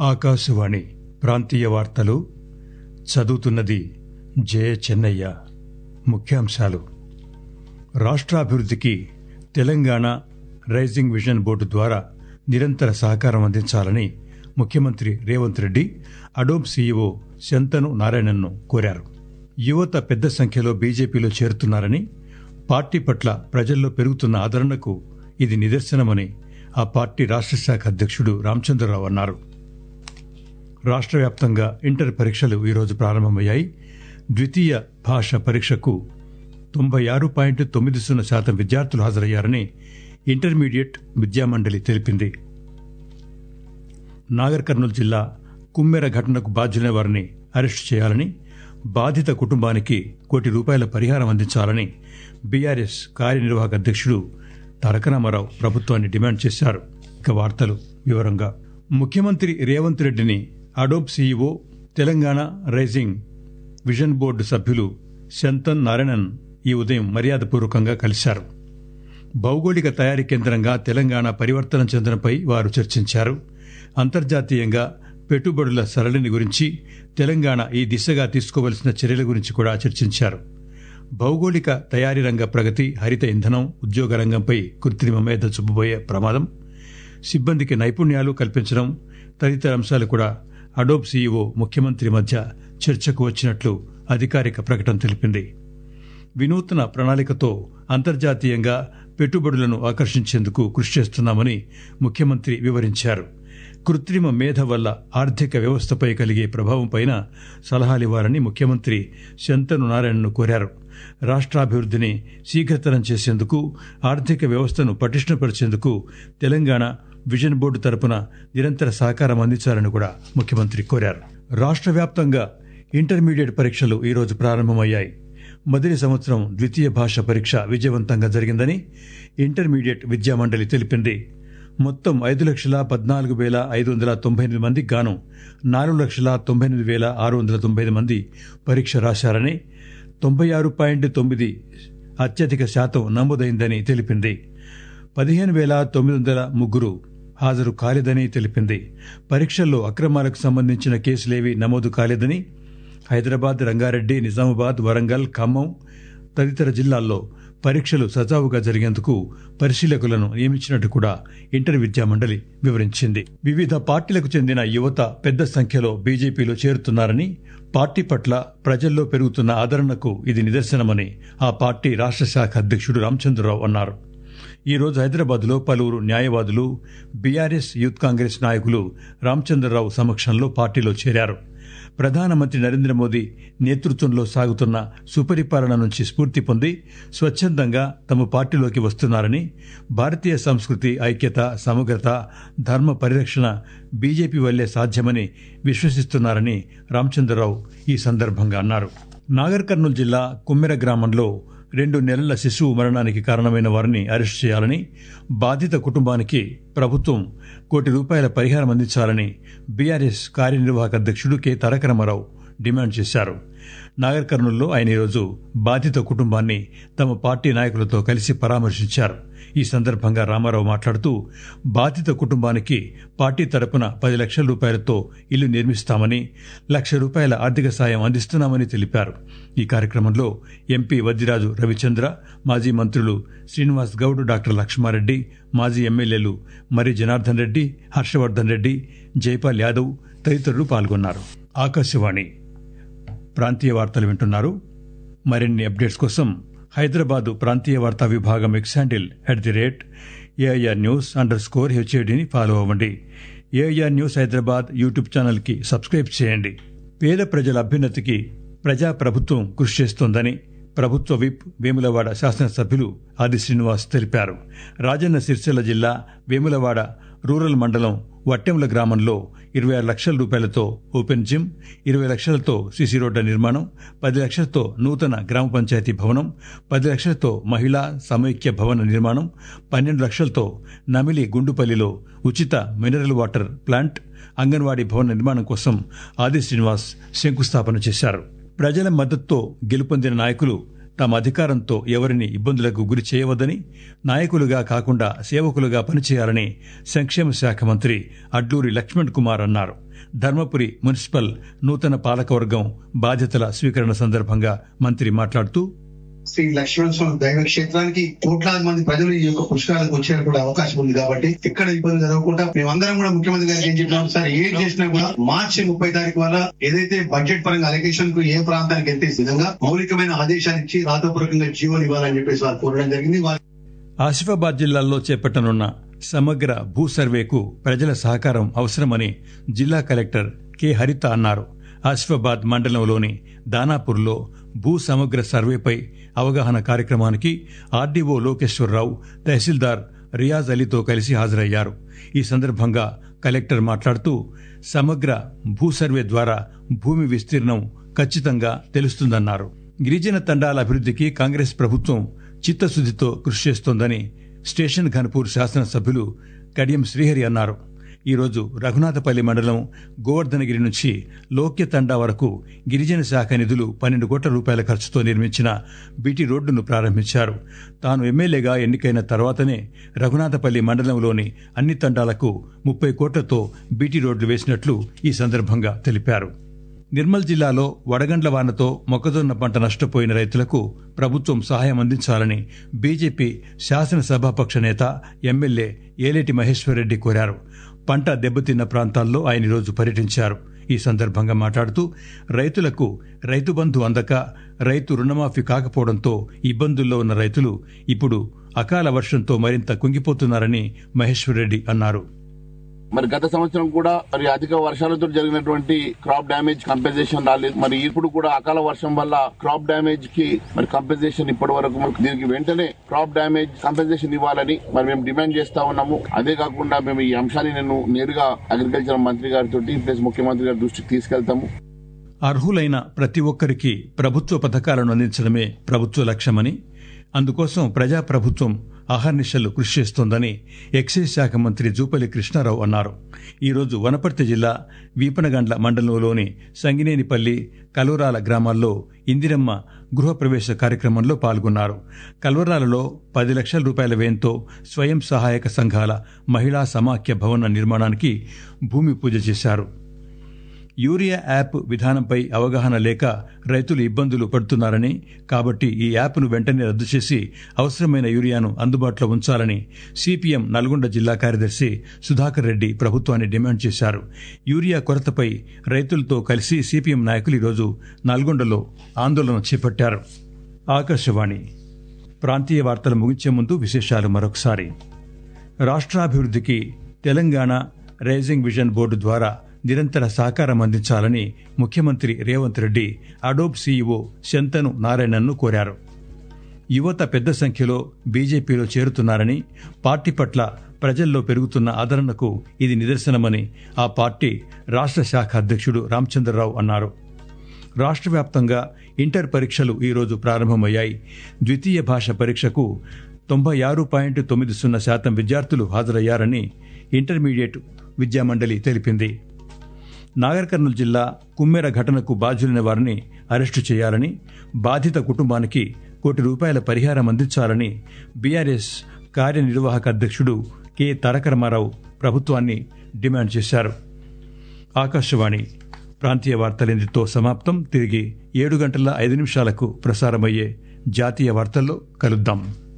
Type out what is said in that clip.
ఆకాశవాణి ప్రాంతీయ వార్తలు చదువుతున్నది జయ చెన్నయ్య ముఖ్యాంశాలు రాష్ట్రాభివృద్ధికి తెలంగాణ రైజింగ్ విజన్ బోర్డు ద్వారా నిరంతర సహకారం అందించాలని ముఖ్యమంత్రి రేవంత్ రెడ్డి అడోబ్ సీఈఓ శంతను నారాయణన్ను కోరారు యువత పెద్ద సంఖ్యలో బీజేపీలో చేరుతున్నారని పార్టీ పట్ల ప్రజల్లో పెరుగుతున్న ఆదరణకు ఇది నిదర్శనమని ఆ పార్టీ రాష్ట్ర శాఖ అధ్యక్షుడు రామచంద్రరావు అన్నారు రాష్ట్ర వ్యాప్తంగా ఇంటర్ పరీక్షలు ఈరోజు ప్రారంభమయ్యాయి ద్వితీయ భాష పరీక్షకు తొంభై ఆరు పాయింట్ తొమ్మిది సున్నా శాతం విద్యార్థులు హాజరయ్యారని ఇంటర్మీడియట్ విద్యామండలి తెలిపింది నాగర్ కర్నూలు జిల్లా కుమ్మెర ఘటనకు బాధ్యులైన వారిని అరెస్టు చేయాలని బాధిత కుటుంబానికి కోటి రూపాయల పరిహారం అందించాలని బీఆర్ఎస్ కార్యనిర్వాహక అధ్యక్షుడు తారక రామారావు ప్రభుత్వాన్ని డిమాండ్ చేశారు ఇక వార్తలు వివరంగా ముఖ్యమంత్రి రేవంత్ రెడ్డిని Adobe CEO Telangana rising vision board సభ్యులు శంతన్ నారాయణన్ ఈ ఉదయం మర్యాదపూర్వకంగా కలిశారు భౌగోళిక తయారీ కేంద్రంగా తెలంగాణ పరివర్తన చెందడంపై వారు చర్చించారు అంతర్జాతీయంగా పెట్టుబడుల సరళిని గురించి తెలంగాణ ఈ దిశగా తీసుకోవలసిన చర్యల గురించి కూడా చర్చించారు భౌగోళిక తయారీ రంగ ప్రగతి హరిత ఇంధనం ఉద్యోగ రంగంపై కృత్రిమ మేధ చూపబోయే ప్రమాదం సిబ్బందికి నైపుణ్యాలు కల్పించడం తదితర అంశాలు కూడా అడోబ్ సీఈఓ ముఖ్యమంత్రి మధ్య చర్చకు వచ్చినట్లు అధికారిక ప్రకటన తెలిపింది వినూత్న ప్రణాళికతో అంతర్జాతీయంగా పెట్టుబడులను ఆకర్షించేందుకు కృషి చేస్తున్నామని ముఖ్యమంత్రి వివరించారు కృత్రిమ మేధ వల్ల ఆర్థిక వ్యవస్థపై కలిగే ప్రభావంపైన సలహాలివ్వాలని ముఖ్యమంత్రి శంతను నారాయణను కోరారు రాష్ట్రాభివృద్ధిని శీఘ్రతరం చేసేందుకు ఆర్థిక వ్యవస్థను పటిష్టపరిచేందుకు తెలంగాణ విజన్ బోర్డు తరపున నిరంతర సహకారం అందించాలని కూడా ముఖ్యమంత్రి కోరారు రాష్ట్ర వ్యాప్తంగా ఇంటర్మీడియట్ పరీక్షలు ఈరోజు ప్రారంభమయ్యాయి మొదటి సంవత్సరం ద్వితీయ భాష పరీక్ష విజయవంతంగా జరిగిందని ఇంటర్మీడియట్ విద్యామండలి తెలిపింది మొత్తం ఐదు లక్షల పద్నాలుగు వేల ఐదు వందల తొంభై ఎనిమిది మందికి గాను నాలుగు లక్షల తొంభై ఎనిమిది వేల ఆరు వందల తొంభై ఐదు మంది పరీక్ష రాశారని తొంభై ఆరు పాయింట్ తొమ్మిది అత్యధిక శాతం నమోదైందని తెలిపింది పదిహేను వేల తొమ్మిది వందల ముగ్గురు హాజరు కాలేదని తెలిపింది పరీక్షల్లో అక్రమాలకు సంబంధించిన కేసులేవీ నమోదు కాలేదని హైదరాబాద్ రంగారెడ్డి నిజామాబాద్ వరంగల్ ఖమ్మం తదితర జిల్లాల్లో పరీక్షలు సజావుగా జరిగేందుకు పరిశీలకులను నియమించినట్టు కూడా ఇంటర్ విద్యా మండలి వివరించింది వివిధ పార్టీలకు చెందిన యువత పెద్ద సంఖ్యలో బీజేపీలో చేరుతున్నారని పార్టీ పట్ల ప్రజల్లో పెరుగుతున్న ఆదరణకు ఇది నిదర్శనమని ఆ పార్టీ రాష్ట్ర శాఖ అధ్యక్షుడు రామచంద్రరావు అన్నారు ఈ రోజు హైదరాబాద్ లో పలువురు న్యాయవాదులు బీఆర్ఎస్ యూత్ కాంగ్రెస్ నాయకులు రామచంద్రరావు సమక్షంలో పార్టీలో చేరారు ప్రధానమంత్రి నరేంద్ర మోదీ నేతృత్వంలో సాగుతున్న సుపరిపాలన నుంచి స్ఫూర్తి పొంది స్వచ్ఛందంగా తమ పార్టీలోకి వస్తున్నారని భారతీయ సంస్కృతి ఐక్యత సమగ్రత ధర్మ పరిరక్షణ బీజేపీ వల్లే సాధ్యమని విశ్వసిస్తున్నారని రామచంద్రరావు ఈ సందర్భంగా అన్నారు నాగర్ కర్నూలు జిల్లా కుమ్మెర గ్రామంలో రెండు నెలల శిశువు మరణానికి కారణమైన వారిని అరెస్టు చేయాలని బాధిత కుటుంబానికి ప్రభుత్వం కోటి రూపాయల పరిహారం అందించాలని బీఆర్ఎస్ కార్యనిర్వాహక అధ్యక్షుడు కె తారక రామారావు డిమాండ్ చేశారు నాగర్ కర్నూలులో ఆయన ఈరోజు బాధిత కుటుంబాన్ని తమ పార్టీ నాయకులతో కలిసి పరామర్శించారు ఈ సందర్భంగా రామారావు మాట్లాడుతూ బాధిత కుటుంబానికి పార్టీ తరపున పది లక్షల రూపాయలతో ఇల్లు నిర్మిస్తామని లక్ష రూపాయల ఆర్థిక సాయం అందిస్తున్నామని తెలిపారు ఈ కార్యక్రమంలో ఎంపీ వద్దిరాజు రవిచంద్ర మాజీ మంత్రులు శ్రీనివాస్ గౌడ్ డాక్టర్ లక్ష్మారెడ్డి మాజీ ఎమ్మెల్యేలు మరి జనార్దన్ రెడ్డి హర్షవర్ధన్ రెడ్డి జైపాల్ యాదవ్ తదితరులు పాల్గొన్నారు ఆకాశవాణి ప్రాంతీయ వార్తలు వింటున్నారు మరిన్ని అప్డేట్స్ కోసం హైదరాబాదు ప్రాంతీయ వార్తా విభాగం X handle at the rate AIR news underscore హెచ్ఏడిని ఫాలో అవ్వండి ఏఐఆర్ న్యూస్ హైదరాబాద్ యూట్యూబ్ ఛానల్కి సబ్స్క్రైబ్ చేయండి పేద ప్రజల అభ్యున్నతికి ప్రజా ప్రభుత్వం కృషి చేస్తోందని ప్రభుత్వ విప్ వేములవాడ శాసనసభ్యులు ఆది శ్రీనివాస్ తెలిపారు రాజన్న సిరిసిల్ల జిల్లా వేములవాడ రూరల్ మండలం వట్టెంల గ్రామంలో ఇరవై ఆరు లక్షల రూపాయలతో ఓపెన్ జిమ్ ఇరవై లక్షలతో సిసి రోడ్ల నిర్మాణం పది లక్షలతో నూతన గ్రామ పంచాయతీ భవనం పది లక్షలతో మహిళా సమైక్య భవన నిర్మాణం పన్నెండు లక్షలతో నమిలి గుండుపల్లిలో ఉచిత మినరల్ వాటర్ ప్లాంట్ అంగన్వాడీ భవన నిర్మాణం కోసం ఆది శ్రీనివాస్ శంకుస్థాపన చేశారు ప్రజల మద్దతుతో గెలుపొందిన నాయకులు తమ అధికారంతో ఎవరిని ఇబ్బందులకు గురి చేయవద్దని నాయకులుగా కాకుండా సేవకులుగా పనిచేయాలని సంక్షేమ శాఖ మంత్రి అడ్లూరి లక్ష్మణ్ కుమార్ అన్నారు ధర్మపురి మున్సిపల్ నూతన పాలకవర్గం బాధ్యతల స్వీకరణ సందర్భంగా మంత్రి మాట్లాడుతూ శ్రీ లక్ష్మణ స్వామి దైవ క్షేత్రానికి కోట్లాది మంది ప్రజలు ఈ యొక్క పుష్కరాలకు వచ్చేందుకు కూడా అవకాశం ఉంది కాబట్టి ఎక్కడ ఇబ్బంది జరగకుండా మేమందరం కూడా ముఖ్యమంత్రి గారికి ఏం చెప్పినాం సార్ ఏం చేసినా కూడా మార్చి ముప్పై తారీఖు వల్ల ఏదైతే బడ్జెట్ పరంగా అలిగేషన్ కు ఏ ప్రాంతానికి వెళ్తే విధంగా మౌలికమైన ఆదేశాలు ఇచ్చి రాతపూర్వకంగా జీవోలు ఇవ్వాలని చెప్పేసి వారు కోరడం జరిగింది వారు ఆసిఫాబాద్ జిల్లాలో చేపట్టనున్న సమగ్ర భూ సర్వేకు ప్రజల సహకారం అవసరమని జిల్లా కలెక్టర్ కె హరిత అన్నారు ఆసిఫాబాద్ మండలంలోని దానాపూర్లో భూ సమగ్ర సర్వేపై అవగాహన కార్యక్రమానికి ఆర్డీఓ లోకేశ్వరరావు తహసీల్దార్ రియాజ్ అలీతో కలిసి హాజరయ్యారు ఈ సందర్భంగా కలెక్టర్ మాట్లాడుతూ సమగ్ర భూ సర్వే ద్వారా భూమి విస్తీర్ణం ఖచ్చితంగా తెలుస్తుందన్నారు గిరిజన తండాల అభివృద్ధికి కాంగ్రెస్ ప్రభుత్వం చిత్తశుద్దితో కృషి చేస్తోందని స్టేషన్ ఘనపూర్ శాసనసభ్యులు కడియం శ్రీహరి అన్నారు ఈరోజు రఘునాథపల్లి మండలం గోవర్ధనగిరి నుంచి లోక్య తండా వరకు గిరిజన శాఖ నిధులు పన్నెండు కోట్ల రూపాయల ఖర్చుతో నిర్మించిన బీటీ రోడ్డును ప్రారంభించారు తాను ఎమ్మెల్యేగా ఎన్నికైన తర్వాతనే రఘునాథపల్లి మండలంలోని అన్ని తండాలకు ముప్పై కోట్లతో బీటీ రోడ్లు వేసినట్లు ఈ సందర్భంగా తెలిపారు నిర్మల్ జిల్లాలో వడగండ్ల వానతో మొక్కజొన్న పంట నష్టపోయిన రైతులకు ప్రభుత్వం సహాయం అందించాలని బీజేపీ శాసనసభాపక్ష నేత ఎమ్మెల్యే ఏలేటి మహేశ్వరరెడ్డి కోరారు పంట దెబ్బతిన్న ప్రాంతాల్లో ఆయన ఈరోజు పర్యటించారు ఈ సందర్భంగా మాట్లాడుతూ రైతులకు రైతు బంధు అందక రైతు రుణమాఫీ కాకపోవడంతో ఇబ్బందుల్లో ఉన్న రైతులు ఇప్పుడు అకాల వర్షంతో మరింత కుంగిపోతున్నారని మహేశ్వరరెడ్డి అన్నారు మరి గత సంవత్సరం కూడా మరి అధిక వర్షాలతో జరిగినటువంటి క్రాప్ డ్యామేజ్ కంపెన్సేషన్ రాలేదు మరి ఇప్పుడు కూడా అకాల వర్షం వల్ల క్రాప్ డ్యామేజ్ కి మరి కంపెన్సేషన్ ఇప్పటి వరకు మనకు దీనికి వెంటనే క్రాప్ డ్యామేజ్ కంపెన్సేషన్ ఇవ్వాలని మరి మేము డిమాండ్ చేస్తా ఉన్నాము అదే కాకుండా మేము ఈ అంశాన్ని నేను నేరుగా అగ్రికల్చర్ మంత్రి గారితో ప్లస్ ముఖ్యమంత్రి గారి దృష్టికి తీసుకెళ్తాము అర్హులైన ప్రతి ఒక్కరికి ప్రభుత్వ పథకాలను అందించడమే ప్రభుత్వ లక్ష్యమని అందుకోసం ప్రజాప్రభుత్వం అహర్నిశలు కృషి చేస్తోందని ఎక్సైజ్ శాఖ మంత్రి జూపల్లి కృష్ణారావు అన్నారు ఈరోజు వనపర్తి జిల్లా వీపనగండ్ల మండలంలోని సంగినేనిపల్లి కలువరాల గ్రామాల్లో ఇందిరమ్మ గృహప్రవేశ కార్యక్రమంలో పాల్గొన్నారు కల్వరాలలో పది లక్షల రూపాయల వ్యయంతో స్వయం సహాయక సంఘాల మహిళా సమాఖ్య భవన నిర్మాణానికి భూమి పూజ చేశారు యూరియా యాప్ విధానంపై అవగాహన లేక రైతులు ఇబ్బందులు పడుతున్నారని కాబట్టి ఈ యాప్ను వెంటనే రద్దు చేసి అవసరమైన యూరియాను అందుబాటులో ఉంచాలని సిపిఎం నల్గొండ జిల్లా కార్యదర్శి సుధాకర్ రెడ్డి ప్రభుత్వాన్ని డిమాండ్ చేశారు యూరియా కొరతపై రైతులతో కలిసి సిపిఎం నాయకులు ఈరోజు నల్గొండలో ఆందోళన చేపట్టారు ఆకాశవాణి ప్రాంతీయ వార్తలు ముగించే ముందు విశేషాలు మరొకసారి రాష్ట్రాభివృద్ధికి తెలంగాణ రైజింగ్ విజన్ బోర్డు ద్వారా నిరంతర సహకారం అందించాలని ముఖ్యమంత్రి రేవంత్ రెడ్డి అడోబ్ సీఈఓ శంతను నారాయణన్ను కోరారు యువత పెద్ద సంఖ్యలో బీజేపీలో చేరుతున్నారని పార్టీ పట్ల ప్రజల్లో పెరుగుతున్న ఆదరణకు ఇది నిదర్శనమని ఆ పార్టీ రాష్ట్ర శాఖ అధ్యక్షుడు రామచంద్రరావు అన్నారు రాష్ట్ర వ్యాప్తంగా ఇంటర్ పరీక్షలు ఈరోజు ప్రారంభమయ్యాయి ద్వితీయ భాష పరీక్షకు తొంభై ఆరు పాయింట్ తొమ్మిది సున్నా శాతం విద్యార్థులు హాజరయ్యారని ఇంటర్మీడియట్ విద్యామండలి తెలిపింది నాగర్ కర్నూలు జిల్లా కుమ్మెర ఘటనకు బాధ్యులైన వారిని అరెస్టు చేయాలని బాధిత కుటుంబానికి కోటి రూపాయల పరిహారం అందించాలని బీఆర్ఎస్ కార్యనిర్వాహక అధ్యక్షుడు కె తారక రామారావు ప్రభుత్వాన్ని డిమాండ్ చేశారు ఆకాశవాణి ప్రాంతీయ వార్తలిందుతో సమాప్తం తిరిగి ఏడు గంటల ఐదు నిమిషాలకు ప్రసారమయ్యే జాతీయ వార్తల్లో కలుద్దాం